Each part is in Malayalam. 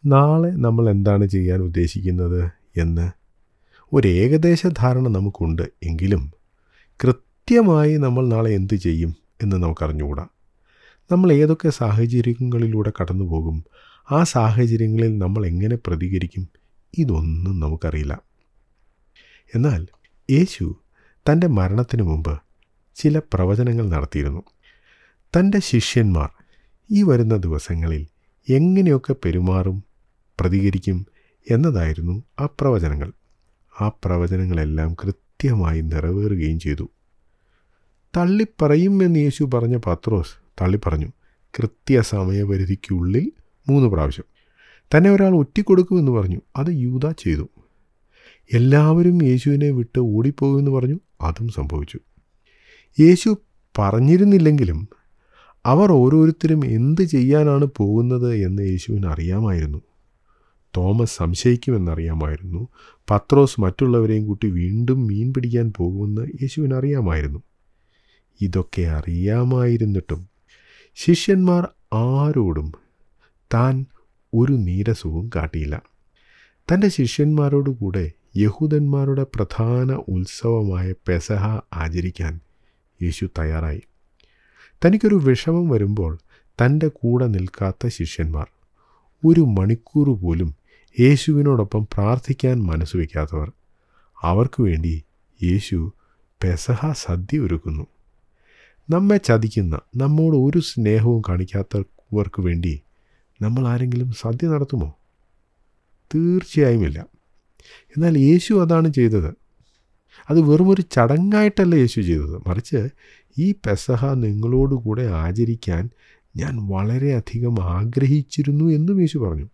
നാളെ നമ്മൾ എന്താണ് ചെയ്യാൻ ഉദ്ദേശിക്കുന്നത് എന്ന് ഒരു ഏകദേശ ധാരണ നമുക്കുണ്ട് എങ്കിലും കൃത്യമായി നമ്മൾ നാളെ എന്ത് ചെയ്യും എന്ന് നമുക്കറിഞ്ഞുകൂടാ നമ്മൾ ഏതൊക്കെ സാഹചര്യങ്ങളിലൂടെ കടന്നു പോകും ആ സാഹചര്യങ്ങളിൽ നമ്മൾ എങ്ങനെ പ്രതികരിക്കും ഇതൊന്നും നമുക്കറിയില്ല എന്നാൽ യേശു തൻ്റെ മരണത്തിന് മുമ്പ് ചില പ്രവചനങ്ങൾ നടത്തിയിരുന്നു തൻ്റെ ശിഷ്യന്മാർ ഈ വരുന്ന ദിവസങ്ങളിൽ എങ്ങനെയൊക്കെ പെരുമാറും പ്രതികരിക്കും എന്നതായിരുന്നു ആ പ്രവചനങ്ങൾ ആ പ്രവചനങ്ങളെല്ലാം കൃത്യമായി നിറവേറുകയും ചെയ്തു തള്ളിപ്പറയും എന്ന് യേശു പറഞ്ഞ പത്രോസ് തള്ളിപ്പറഞ്ഞു കൃത്യസമയപരിധിക്കുള്ളിൽ മൂന്ന് പ്രാവശ്യം തന്നെ ഒരാൾ ഒറ്റിക്കൊടുക്കുമെന്ന് പറഞ്ഞു അത് യൂത ചെയ്തു എല്ലാവരും യേശുവിനെ വിട്ട് ഓടിപ്പോകുമെന്ന് പറഞ്ഞു അതും സംഭവിച്ചു യേശു പറഞ്ഞിരുന്നില്ലെങ്കിലും അവർ ഓരോരുത്തരും എന്ത് ചെയ്യാനാണ് പോകുന്നത് എന്ന് യേശുവിന് അറിയാമായിരുന്നു തോമസ് സംശയിക്കുമെന്നറിയാമായിരുന്നു പത്രോസ് മറ്റുള്ളവരെയും കൂട്ടി വീണ്ടും മീൻ പിടിക്കാൻ പോകുമെന്ന് യേശുവിന് അറിയാമായിരുന്നു ഇതൊക്കെ അറിയാമായിരുന്നിട്ടും ശിഷ്യന്മാർ ആരോടും താൻ ഒരു നീരസവും കാട്ടിയില്ല തൻ്റെ ശിഷ്യന്മാരോടുകൂടെ യഹൂദന്മാരുടെ പ്രധാന ഉത്സവമായ പെസഹ ആചരിക്കാൻ യേശു തയ്യാറായി തനിക്കൊരു വിഷമം വരുമ്പോൾ തൻ്റെ കൂടെ നിൽക്കാത്ത ശിഷ്യന്മാർ ഒരു മണിക്കൂർ പോലും യേശുവിനോടൊപ്പം പ്രാർത്ഥിക്കാൻ മനസ്സ് വയ്ക്കാത്തവർ അവർക്ക് വേണ്ടി യേശു പെസഹ സദ്യ ഒരുക്കുന്നു നമ്മെ ചതിക്കുന്ന നമ്മോട് ഒരു സ്നേഹവും കാണിക്കാത്തവർക്ക് വേണ്ടി നമ്മൾ ആരെങ്കിലും സദ്യ നടത്തുമോ തീർച്ചയായും ഇല്ല എന്നാൽ യേശു അതാണ് ചെയ്തത് അത് വെറുമൊരു ചടങ്ങായിട്ടല്ല യേശു ചെയ്തത് മറിച്ച് ഈ പെസഹ നിങ്ങളോടുകൂടെ ആചരിക്കാൻ ഞാൻ വളരെയധികം ആഗ്രഹിച്ചിരുന്നു എന്നും യേശു പറഞ്ഞു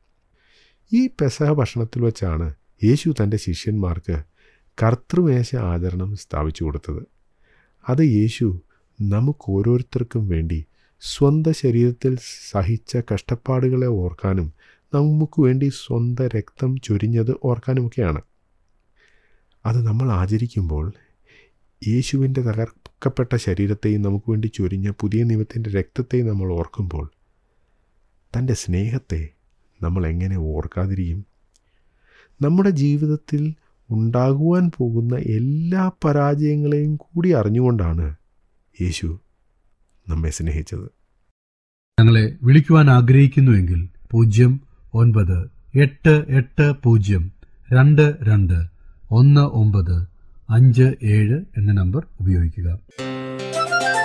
ഈ പെസഹ ഭക്ഷണത്തിൽ വെച്ചാണ് യേശു തൻ്റെ ശിഷ്യന്മാർക്ക് കർത്തൃമേശ ആചരണം സ്ഥാപിച്ചു കൊടുത്തത് അത് യേശു നമുക്ക് ഓരോരുത്തർക്കും വേണ്ടി സ്വന്തം ശരീരത്തിൽ സഹിച്ച കഷ്ടപ്പാടുകളെ ഓർക്കാനും നമുക്ക് വേണ്ടി സ്വന്തം രക്തം ചൊരിഞ്ഞത് ഓർക്കാനുമൊക്കെയാണ് അത് നമ്മൾ ആചരിക്കുമ്പോൾ യേശുവിൻ്റെ തകർക്കപ്പെട്ട ശരീരത്തെയും നമുക്ക് വേണ്ടി ചൊരിഞ്ഞ പുതിയ നിയമത്തിൻ്റെ രക്തത്തെയും നമ്മൾ ഓർക്കുമ്പോൾ തൻ്റെ സ്നേഹത്തെ നമ്മൾ എങ്ങനെ ഓർക്കാതിരിക്കും നമ്മുടെ ജീവിതത്തിൽ ഉണ്ടാകുവാൻ പോകുന്ന എല്ലാ പരാജയങ്ങളെയും കൂടി അറിഞ്ഞുകൊണ്ടാണ് യേശു നമ്മെ സ്നേഹിച്ചത് ഞങ്ങളെ വിളിക്കുവാൻ ആഗ്രഹിക്കുന്നുവെങ്കിൽ പൂജ്യം ഒൻപത് എട്ട് എട്ട് പൂജ്യം രണ്ട് രണ്ട് ഒന്ന് ഒമ്പത് അഞ്ച് ഏഴ് എന്ന നമ്പർ ഉപയോഗിക്കുക